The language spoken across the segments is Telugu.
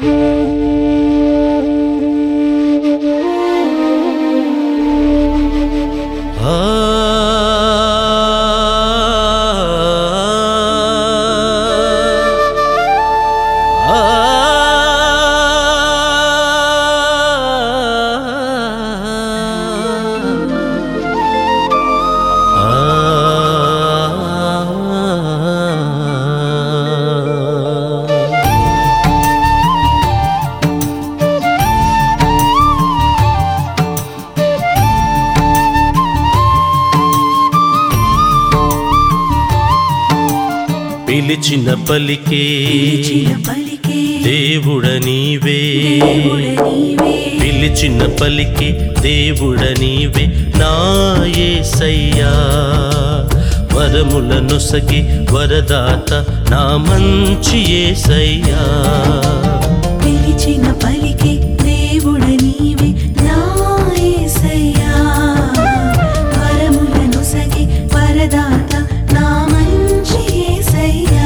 పిలిచిన పలికే పిలిచిన పలికే దేవుడ నీవే దేవుడ నీవే పిలిచిన పలికే దేవుడ నీవే నాయసయ్యా వరముల నొసగి వరదాత నా మంచి ఏసయ్యా పిలిచిన పలికే దేవుడ నీవే నా యేసయ్యా వరములను సగి వరదాత నా మంచి యేసయ్యా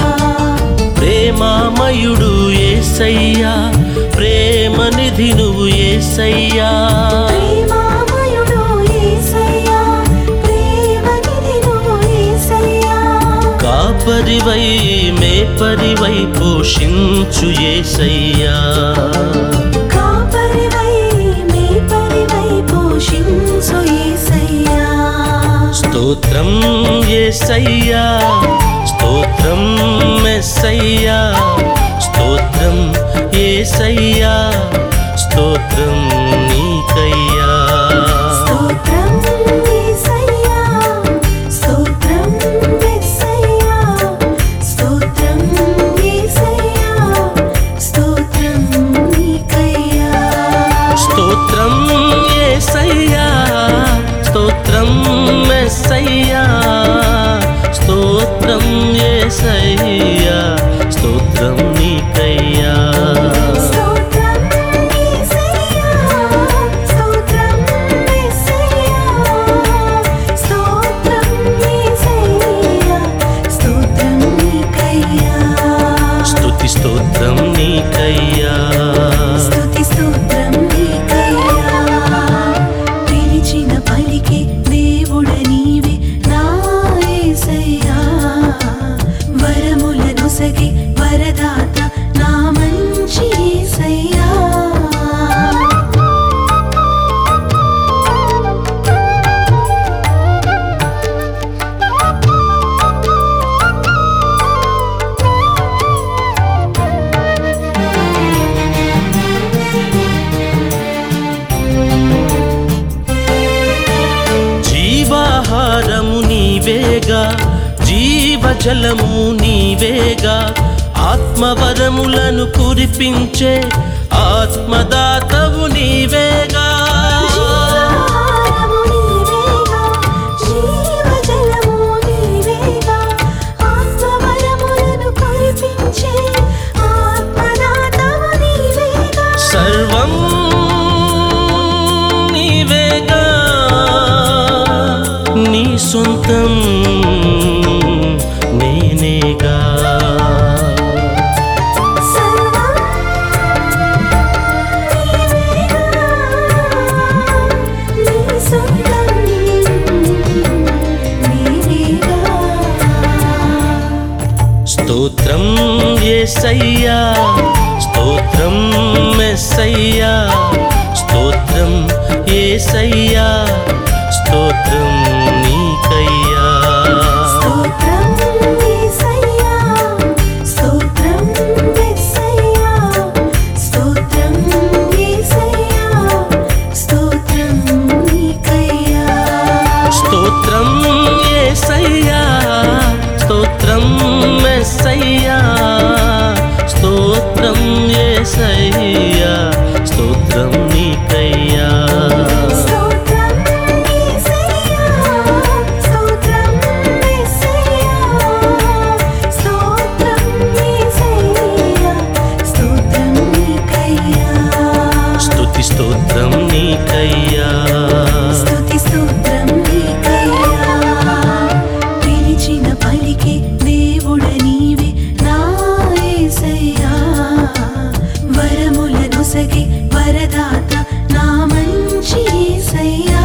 ప్రేమామయుడు ఏసయ్యా ప్రేమ నిధి నువ్వు ఏసయ్యా ప్రేమామయుడు యేసయ్యా ప్రేమనిధి నువ్వు యేసయ్యా కాపరివై మేపరివై పోషించు ఏసయ్యా కాపరివై మేపరివై పోషించు యేసయ్యా స్తోత్రం ఏసయ్యా స్తోత్రం మెస్సయ్యా స్తోత్రం ఏసయ్యా స్తోత్రం నీకయ్యా స్తోత్రం యేసయ్యా స్తోత్రం యేసయ్యా స్తోత్రం యేసయ్యా స్తోత్రం నీకయ్యా స్తోత్రం ఏసయ్యా స్తోత్రం మెస్సయ్యా స్తోత్రం ఏసయ్యా స్తోత్రం నీకయ్యా స్తోత్రం యేసయ్యా స్తోత్రం యేసయ్యా స్తోత్రం యేసయ్యా స్తోత్రం నీకయ్యా స్తుతి స్తోత్రం నీకయ్యా స్తుతి స్తోత్రం నీకయ్యా పిలిచిన పలికే దేవుడ నీవే నా యేసయ్యా వరములను సగి వరదాత నా మంచి యేసయ్యా జీవాహారము నీవేగా జీవజలము నీవేగా ఆత్మవరములను కురిపించే ఆత్మదాతవు నీవేగా జీవహారము నీవేగా జీవజలము నీవేగా ఆత్మవరములను కురిపించే ఆత్మదాతవు నీవేగా సర్వం నీవేగా నీ సొంతం నేనేగా సర్వం నీవేగా నీ సొంతం నీవేగా స్తోత్రం ఏసయ్యా స్తోత్రం మెస్సయ్యా స్తోత్రం ఏసయ్యా స్తోత్రం నీకయ్యా స్తోత్రం యేసయ్యా స్తోత్రం యేసయ్యా స్తోత్రం యేసయ్యా స్తోత్రం నీకయ్యా స్తోత్రం ఏసయ్యా స్తోత్రం మెస్సయ్యా స్తోత్రం ఏసయ్యా స్తోత్రం నీకయ్యా స్తోత్రం యేసయ్యా నిలిపే వరదాత నా మంచి యేసయ్యా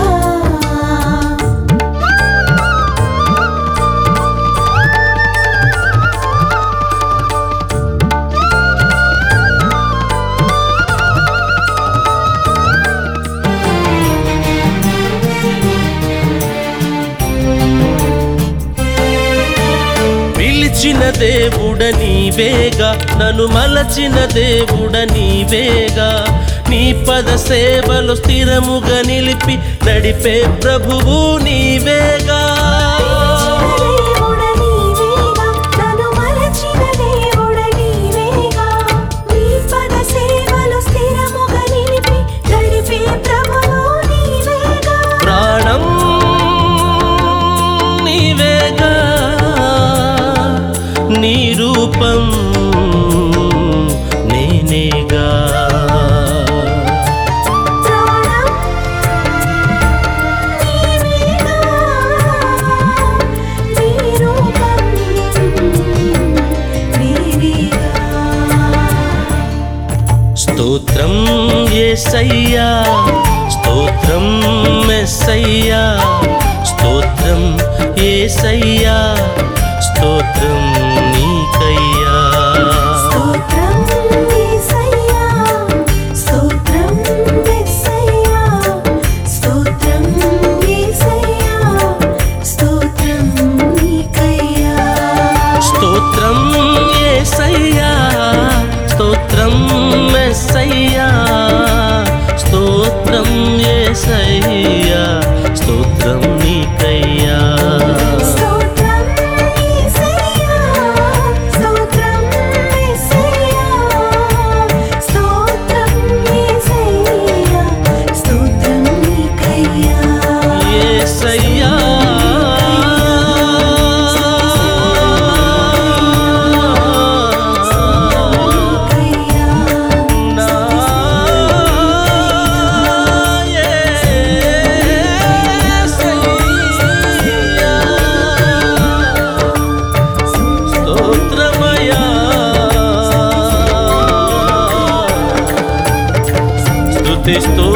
పిలిచిన దేవుడ నీవేగా నన్ను మలచిన దేవుడ నీవేగా నీ పద సేవలు స్థిరముగా నిలిపి నడిపే ప్రభువు నీవేగా దేవుడ నీవేగా నన్ను మలచిన దేవుడ నీవేగా నీ పద సేవలు స్థిరముగా నిలిపి నడిపే ప్రభువు నీవేగా ప్రాణం నీవేగా నీ రూపం నేనేగా ప్రాణం నీవేగా నీ రూపం నీవేగా స్తోత్రం యేసయ్యా స్తోత్రం మెస్సయ్యా స్తోత్రం యేసయ్యా స్తోత్రం నీకయ్యా స్తోత్రం యేసయ్యా స్తోత్రం యేసయ్యా స్తోత్రం యేసయ్యా స్తోత్రం నీకయ్యా స్తోత్రం యేసయ్యా స్తోత్రం మెస్సయ్యా స్తోత్రం యేసయ్యా స్తోత్రం నీకయ్యా స్తోత్రం యేసయ్యా స్తోత్రం యేసయ్యా స్తోత్రం యేసయ్యా స్తోత్రం నీకయ్యా యేసయ్యా నీకయ్యా నా యేసయ్యా స్తోత్రమయా స్తుతి స్తోత్ర